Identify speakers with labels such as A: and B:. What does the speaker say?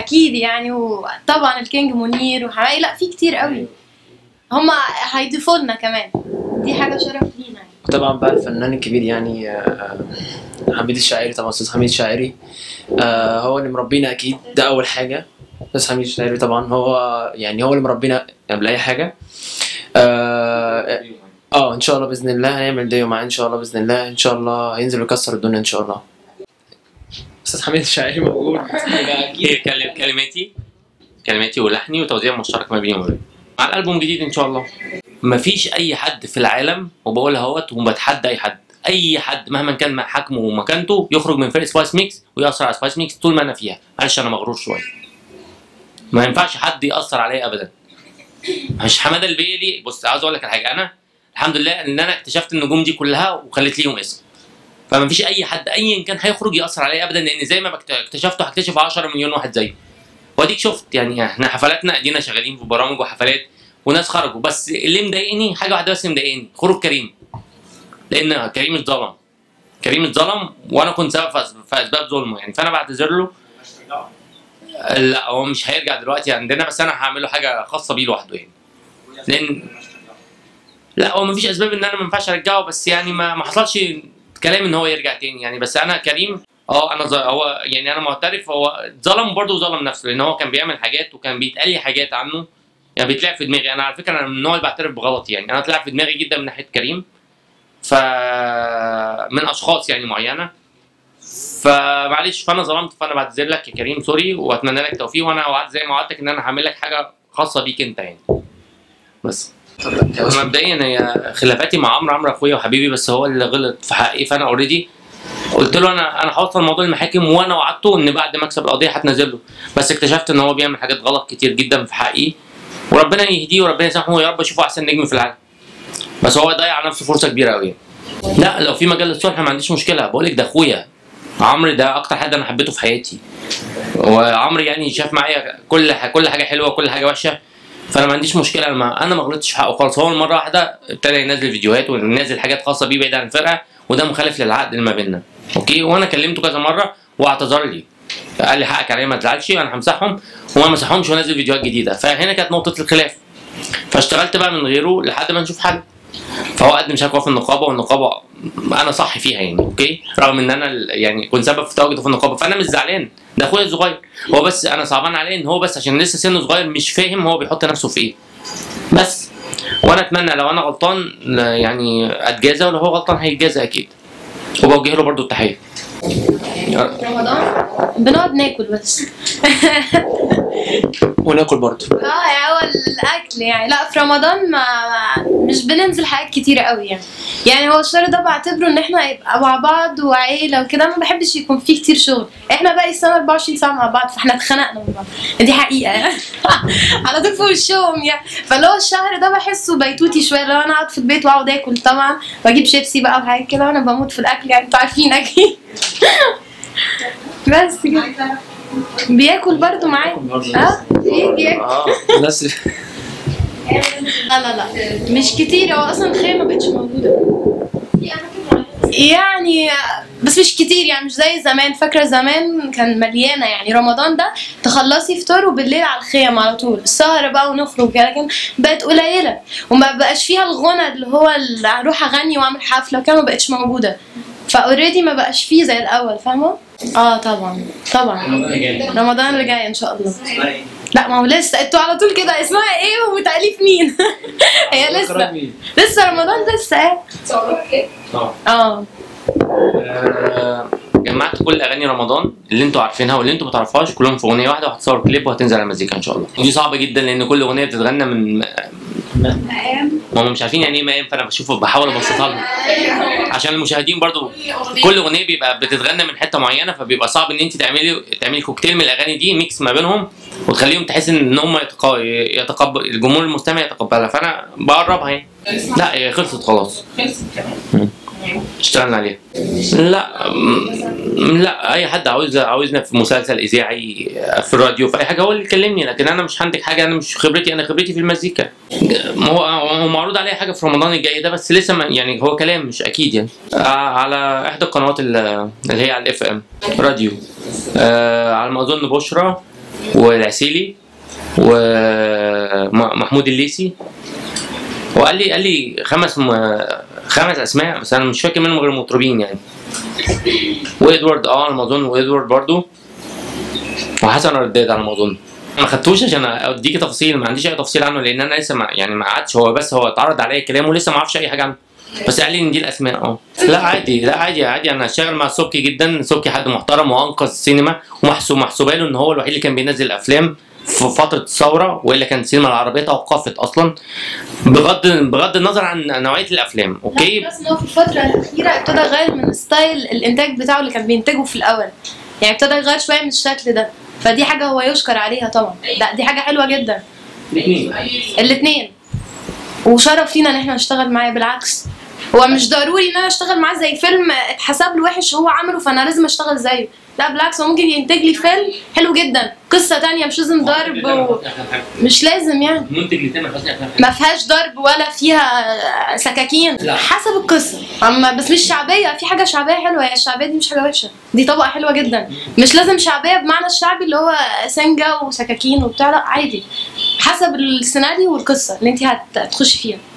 A: اكيد يعني وطبعا الكينج منير وحماقي لا في كتير قوي هما هيضيفوا لنا كمان دي حاجه شرف لينا يعني
B: طبعا بقى الفنان الكبير يعني آه، حميد الشاعري طبعا استاذ حميد الشاعري آه، هو اللي مربينا اكيد ده اول حاجه استاذ حميد الشاعري طبعا هو يعني هو اللي مربينا قبل اي حاجه اه آه، ان شاء الله باذن الله هنعمل ديو معاه ان شاء الله باذن الله ان شاء الله هينزل ويكسر الدنيا ان شاء الله استاذ حميد الشاعري موجود يبقى اكيد
C: هي كلم كلماتي كلماتي ولحني وتوزيع مشترك ما بيني وما بينه مع الالبوم جديد ان شاء الله مفيش اي حد في العالم وبقولها اهوت وبتحدى اي حد اي حد مهما كان حجمه ومكانته يخرج من فرقه سبايس ميكس ويأثر على سبايس ميكس طول ما انا فيها معلش انا مغرور شويه ما ينفعش حد يأثر عليا ابدا مش حماده البيلي بص عاوز اقول لك على حاجه انا الحمد لله ان انا اكتشفت النجوم دي كلها وخليت ليهم اسم فما فيش اي حد ايا كان هيخرج يأثر عليا ابدا لان زي ما بكت- اكتشفته هكتشف 10 مليون واحد زيه واديك شفت يعني احنا حفلاتنا ادينا شغالين في برامج وحفلات وناس خرجوا بس اللي مضايقني حاجه واحده بس اللي مضايقني خروج كريم لان كريم اتظلم كريم اتظلم وانا كنت سبب في أس- في اسباب ظلمه يعني فانا بعتذر له لا هو مش هيرجع دلوقتي عندنا بس انا هعمل له حاجه خاصه بيه لوحده يعني لان لا هو مفيش اسباب ان انا ما ينفعش ارجعه بس يعني ما ما حصلش كلام ان هو يرجع تاني يعني بس انا كريم اه انا ز... هو يعني انا معترف هو اتظلم برضه وظلم نفسه لان هو كان بيعمل حاجات وكان بيتقال لي حاجات عنه يعني بيتلعب في دماغي انا على فكره انا من النوع اللي بعترف بغلطي يعني انا طلع في دماغي جدا من ناحيه كريم ف من اشخاص يعني معينه فمعلش فانا ظلمت فانا بعتذر لك يا كريم سوري واتمنى لك توفيق وانا وعدت زي ما وعدتك ان انا هعمل لك حاجه خاصه بيك انت يعني بس مبدئيا هي خلافاتي مع عمرو عمرو اخويا وحبيبي بس هو اللي غلط في حقي فانا اوريدي قلت له انا انا هوصل موضوع المحاكم وانا وعدته ان بعد ما اكسب القضيه هتنزل له بس اكتشفت ان هو بيعمل حاجات غلط كتير جدا في حقي وربنا يهديه وربنا يسامحه ويا رب اشوفه احسن نجم في العالم بس هو ضيع على نفسه فرصه كبيره قوي لا لو في مجال للصلح ما عنديش مشكله بقول لك ده اخويا عمرو ده اكتر حد انا حبيته في حياتي وعمرو يعني شاف معايا كل ح- كل حاجه حلوه وكل حاجه وحشه فانا ما عنديش مشكله انا ما انا ما غلطتش في حقه خالص هو مره واحده ابتدى ينزل فيديوهات وينزل حاجات خاصه بيه بعيد عن الفرقه وده مخالف للعقد اللي ما بيننا اوكي وانا كلمته كذا مره واعتذر لي قال لي حقك عليا ما تزعلش انا همسحهم وما مسحهمش وانزل فيديوهات جديده فهنا كانت نقطه الخلاف فاشتغلت بقى من غيره لحد ما نشوف حل فهو قدم شكوى في النقابه والنقابه انا صح فيها يعني اوكي رغم ان انا ال- يعني كنت سبب في تواجده في النقابه فانا مش زعلان ده اخويا الصغير هو بس انا صعبان عليه ان هو بس عشان لسه سنه صغير مش فاهم هو بيحط نفسه في ايه بس وانا اتمنى لو انا غلطان لا- يعني اتجازى ولو هو غلطان هيتجازى اكيد وبوجه له برضو التحيه
A: رمضان بنقعد ناكل بس
B: وناكل برضه
A: اه يعني هو الاكل يعني لا في رمضان ما مش بننزل حاجات كتيره قوي يعني يعني هو الشهر ده بعتبره ان احنا يبقى مع بعض وعيله وكده ما بحبش يكون فيه كتير شغل احنا باقي السنه 24 ساعه مع بعض فاحنا اتخنقنا من بعض دي حقيقه يعني على طول في وشهم يعني فاللي هو الشهر ده بحسه بيتوتي شويه لو انا اقعد في البيت واقعد اكل طبعا واجيب شيبسي بقى وحاجات كده وانا بموت في الاكل يعني انتوا عارفين اكيد بس كده بياكل برضو معايا اه بيجي ياكل
B: اه الناس
A: لا لا لا مش كتير هو اصلا الخيمه ما بقتش موجوده يعني بس مش كتير يعني مش زي زمان فاكره زمان كان مليانه يعني رمضان ده تخلصي فطار وبالليل على الخيم على طول السهره بقى ونخرج كده لكن بقت قليله وما بقاش فيها الغنى اللي هو اللي اروح اغني واعمل حفله وكده ما بقتش موجوده فاوريدي ما بقاش فيه زي الاول فاهمه اه طبعا طبعا رمضان اللي جاي ان شاء الله لا ما هو لسه انتوا على طول كده اسمها ايه وتأليف مين هي لسه لسه رمضان لسه ايه اه
C: آه، جمعت كل اغاني رمضان اللي انتوا عارفينها واللي انتوا ما تعرفوهاش كلهم في اغنيه واحده وهتصور كليب وهتنزل على مزيكا ان شاء الله ودي صعبه جدا لان كل اغنيه بتتغنى من ما هم مش عارفين يعني ايه مقام فانا بشوف بحاول ابسطها لهم عشان المشاهدين برضو كل اغنيه بيبقى بتتغنى من حته معينه فبيبقى صعب ان انت تعملي تعملي كوكتيل من الاغاني دي ميكس ما بينهم وتخليهم تحس ان هم يتق- يتقبل الجمهور المستمع يتقبلها فانا بقربها يعني لا هي خلصت خلاص اشتغلنا عليها لا م- لا اي حد عاوز عاوزنا في مسلسل اذاعي في الراديو في اي حاجه هو اللي يكلمني لكن انا مش هنتج حاجه انا مش خبرتي انا خبرتي في المزيكا ما هو هو معروض عليا حاجه في رمضان الجاي ده بس لسه ما يعني هو كلام مش اكيد يعني آه، على احدى القنوات ال- اللي هي على الاف ام راديو آه، على ما اظن بشرى والعسيلي ومحمود الليثي وقال لي قال لي خمس م... خمس اسماء بس انا مش فاكر منهم غير مطربين يعني وادوارد اه على ما اظن وادوارد برضو وحسن رداد على ما اظن ما خدتوش عشان اديكي تفاصيل ما عنديش اي تفاصيل عنه لان انا لسه ما يعني ما قعدتش هو بس هو اتعرض عليا كلام ولسه ما اعرفش اي حاجه عنه بس قال لي ان دي الاسماء اه لا عادي لا عادي عادي انا اشتغل مع سوبكي جدا سوبكي حد محترم وانقذ السينما ومحسوب محسوبه له ان هو الوحيد اللي كان بينزل افلام في فتره الثوره والا كانت السينما العربيه توقفت اصلا بغض بغض النظر عن نوعيه الافلام اوكي
A: لا بس ان هو في الفترة الأخيرة ابتدى يغير من ستايل الإنتاج بتاعه اللي كان بينتجه في الأول يعني ابتدى يغير شوية من الشكل ده فدي حاجة هو يشكر عليها طبعا لا دي حاجة حلوة جدا الاتنين وشرف لينا ان احنا نشتغل معاه بالعكس هو مش ضروري ان انا اشتغل معاه زي فيلم اتحسب له وحش هو عمله فانا لازم اشتغل زيه لا بالعكس هو ممكن ينتج لي فيلم حلو جدا قصة تانية مش لازم ضرب و... مش لازم يعني
C: منتج لتامر حسني افلام
A: ما فيهاش ضرب ولا فيها سكاكين
C: لا.
A: حسب القصه اما بس مش شعبيه في حاجه شعبيه حلوه هي الشعبيه دي مش حاجه وحشه دي طبقه حلوه جدا مش لازم شعبيه بمعنى الشعبي اللي هو سنجه وسكاكين وبتاع لا عادي حسب السيناريو والقصه اللي انت هتخشي فيها